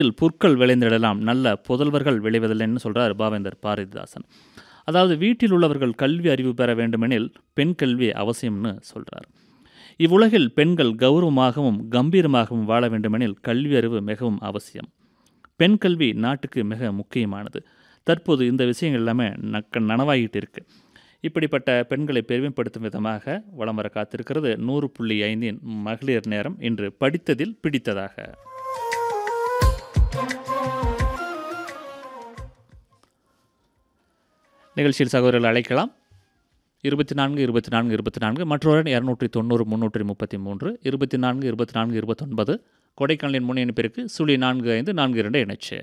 புற்கள் விளைந்திடலாம் நல்ல புதல்வர்கள் விளைவதில்லைன்னு சொல்றார் பாவேந்தர் பாரதிதாசன் அதாவது வீட்டில் உள்ளவர்கள் கல்வி அறிவு பெற வேண்டுமெனில் பெண் கல்வி அவசியம்னு சொல்றார் இவ்வுலகில் பெண்கள் கௌரவமாகவும் கம்பீரமாகவும் வாழ வேண்டுமெனில் கல்வி அறிவு மிகவும் அவசியம் பெண் கல்வி நாட்டுக்கு மிக முக்கியமானது தற்போது இந்த விஷயங்கள் எல்லாமே நக்க நனவாகிட்டு இருக்கு இப்படிப்பட்ட பெண்களை பெருமைப்படுத்தும் விதமாக வலம் வர காத்திருக்கிறது நூறு புள்ளி ஐந்தின் மகளிர் நேரம் இன்று படித்ததில் பிடித்ததாக நிகழ்ச்சியில் சகோதரர்கள் அழைக்கலாம் இருபத்தி நான்கு இருபத்தி நான்கு இருபத்தி நான்கு மற்றொரு இரநூற்றி தொண்ணூறு முந்நூற்றி முப்பத்தி மூன்று இருபத்தி நான்கு இருபத்தி நான்கு இருபத்தொன்பது கொடைக்கானலின் முன் இணைப்பிற்கு சுழி நான்கு ஐந்து நான்கு இரண்டு இணைச்சு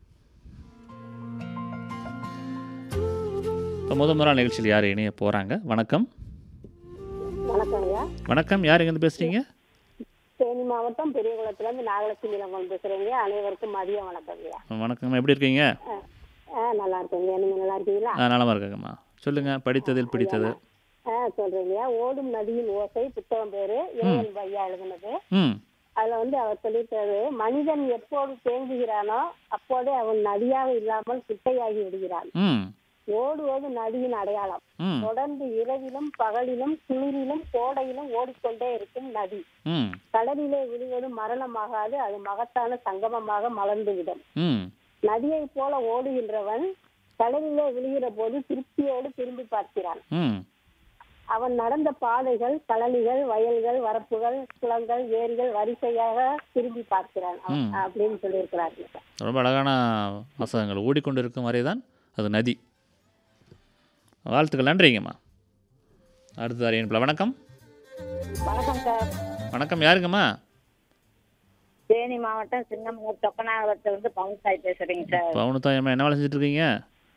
இப்போ முத முதல் நிகழ்ச்சியில் யார் இணைய போகிறாங்க வணக்கம் வணக்கம் ஐயா வணக்கம் யார் எங்கேருந்து பேசுகிறீங்க தேனி மாவட்டம் பெரியகுளத்துலேருந்து நாகலட்சுமி இளங்கோன் பேசுகிறேங்க அனைவருக்கும் மதியம் வணக்கம் ஐயா வணக்கம் எப்படி இருக்கீங்க ஆ, ஆ நல்லா இருக்கேங்க நீங்கள் நல்லா இருக்கீங்களா ஆ நலமாக இருக்கேங்கம்மா சொல்லுங்கள் படித்ததில் பிடித்தது ஆ சொல்கிறீங்க ஓடும் நதியின் ஓசை புத்தகம் பேர் இளையன் பையா எழுதுனது ம் அதில் வந்து அவர் சொல்லியிருக்காரு மனிதன் எப்போது தேங்குகிறானோ அப்போதே அவன் நதியாக இல்லாமல் குட்டையாகி விடுகிறான் ம் ஓடுவது நதியின் அடையாளம் ம் தொடர்ந்து இரவிலும் பகலிலும் குளிரிலும் கோடையிலும் ஓடிக்கொண்டே இருக்கும் நதி ம் கடலிலே விழுவது மரணமாகாது அது மகத்தான சங்கமமாக மலர்ந்துவிடும் ம் நதியைப் போல ஓடுகின்றவன் கடலிலே விழுகிற போது திருப்தியோடு திரும்பி பார்க்கிறான் ம் அவன் நடந்த பாதைகள் கழனிகள் வயல்கள் வரப்புகள் குளங்கள் ஏரிகள் வரிசையாக திரும்பி பார்க்கிறான் அவன் ம். அப்படின்னு சொல்லியிருக்கிறார்கள் ரொம்ப அழகான வாசகங்கள் ஓடிக்கொண்டிருக்கும் வரை தான் அது நதி வாழ்த்துக்கள் நன்றிங்கம்மா அடுத்த அறியன்பில் வணக்கம் வணக்கம் சார் வணக்கம் யாருங்கம்மா தேனி மாவட்டம் சின்னமூர் தொக்கநாகரத்துல இருந்து பவுன்சாய் பேசுறீங்க சார் பவுனத்தாயம்மா என்ன வேலை செஞ்சுட்டு இருக்கீங்க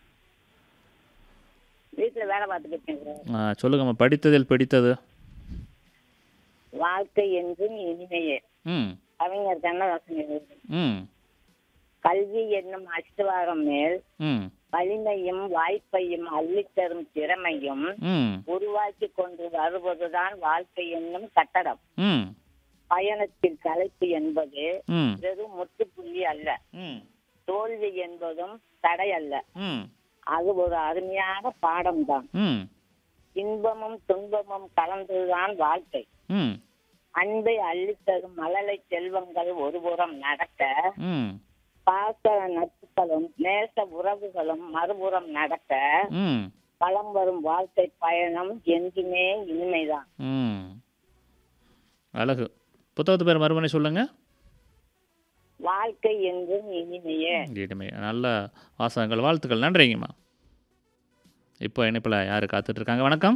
வீட்டுல வேலை பார்த்துக்கிட்டு இருக்கேன் சார் ஆ, சொல்லுங்கம்மா படித்ததில் பிடித்தது வாழ்க்கை என்றும் இனிமையே ம் கவிஞர் கண்ணதாசன் எழுது ம் கல்வி என்னும் அஷ்டவாகம் மேல் ம் வலிமையும் வாய்ப்பையும் அள்ளித்தரும் திறமையும் ம் உருவாக்கி கொண்டு வருவதுதான் வாழ்க்கை என்னும் கட்டடம் ம் பயணத்தில் கலைப்பு என்பது ம் வெறும் முற்றுப்புள்ளி அல்ல ம் தோல்வி என்பதும் தடை அல்ல ம் அது ஒரு அருமையான பாடம்தான் ம் இன்பமும் துன்பமும் கலந்ததுதான் வாழ்க்கை ம் அன்பை அள்ளித்தரும் மழலை செல்வங்கள் ஒருபுறம் நடக்க ம் பாச நட்புகளும் நேச உறவுகளும் மறுபுறம் நடக்க ம் வளம் வரும் வாழ்க்கை பயணம் என்றுமே இனிமைதான் ம் அழகு புத்தகத்து பேர் மறுமணி சொல்லுங்க வாழ்க்கை என்றும் இனிமையே இனிமை நல்ல வாசகங்கள் வாழ்த்துக்கள் நன்றிங்கம்மா இப்போ இணைப்பில் யார் காத்துட்டு இருக்காங்க வணக்கம்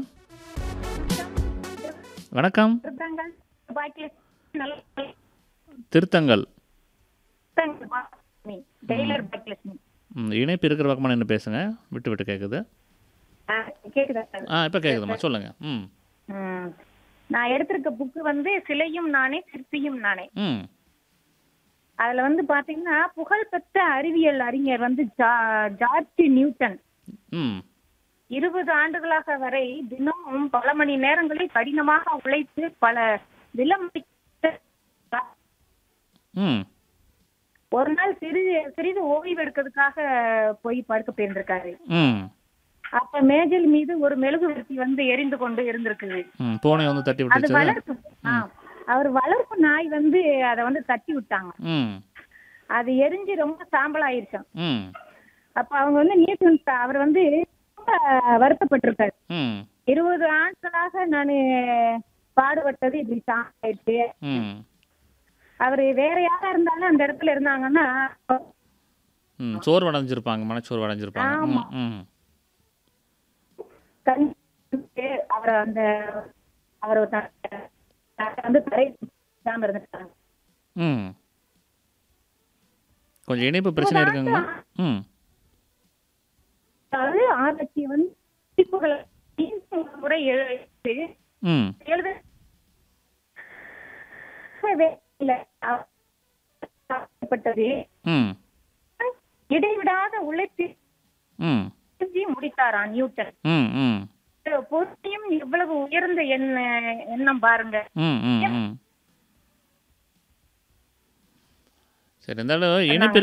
வணக்கம் திருத்தங்கள் டெய்லர் பாக்கியலட்சுமி ம், இணைப்பு இருக்கிற பக்கமாக நின்று பேசுங்க விட்டு விட்டு கேட்குது ஆ, கேக்குதா சார் ஆ இப்போ கேட்குதும்மா சொல்லுங்கள் ம் ம். நான் எடுத்திருக்க புக்கு வந்து சிலையும் நானே சிற்பியும் நானே ம் அதுல வந்து பாத்தீங்கன்னா புகழ்பெற்ற அறிவியல் அறிஞர் வந்து ஜா- ஜார்ஜ் நியூட்டன் ம் இருபது ஆண்டுகளாக வரை தினமும் பல மணி நேரங்களில் கடினமாக உழைத்து பல விலமதிக்க ம் ஒரு நாள் சிறிது சிறிது ஓய்வு எடுக்கிறதுக்காக போய் படுக்க போயிருந்திருக்காரு ம் அப்ப மேஜல் மீது ஒரு மெழுகுவர்த்தி வந்து எரிந்து கொண்டு இருந்திருக்குது ம் பூனை வந்து தட்டி அது விட்டுச்சு வளர்ப்பு ஆ, அவர் வளர்ப்பு நாய் வந்து அதை வந்து தட்டி விட்டாங்க ம் அது எரிஞ்சு ரொம்ப சாம்பல் ஆயிருச்சாம் ம் அப்ப அவங்க வந்து நியூட்டன் சா- அவர் வந்து ரொம்ப வருத்தப்பட்டிருக்காரு ம் இருபது ஆண்டுகளாக நான் பாடுபட்டது இப்படி சாம்பிடுச்சு ம் அவர் வேற யாரா இருந்தாலும் அந்த இடத்துல இருந்தாங்கன்னா ம் சோர்வு அடைஞ்சிருப்பாங்க மனச்சோர்வு அடைஞ்சிருப்பாங்க ம் ஆமா. ம் கண் அவர் அந்த அவர் வந்து தரை இல்லாம இருந்துட்டாங்க ம் கொஞ்சம் இணைப்பு பிரச்சனை இருக்குங்கம்மா ம் அதாவது ஆராய்ச்சி வந்து குறிப்புகளை மீண்டும் ஒரு முறை எழுதி ம் எழுத வேலையில ஆக்கப்பட்டது ம் இடைவிடாத உழைப்பு ம் செஞ்சு முடித்தாராம் நியூட்டன் ம் ம் பொருளையும் இவ்வளவு உயர்ந்த எண்ண எண்ணம் பாருங்க ம் ம் ம் சரி இருந்தாலும் இணைப்பு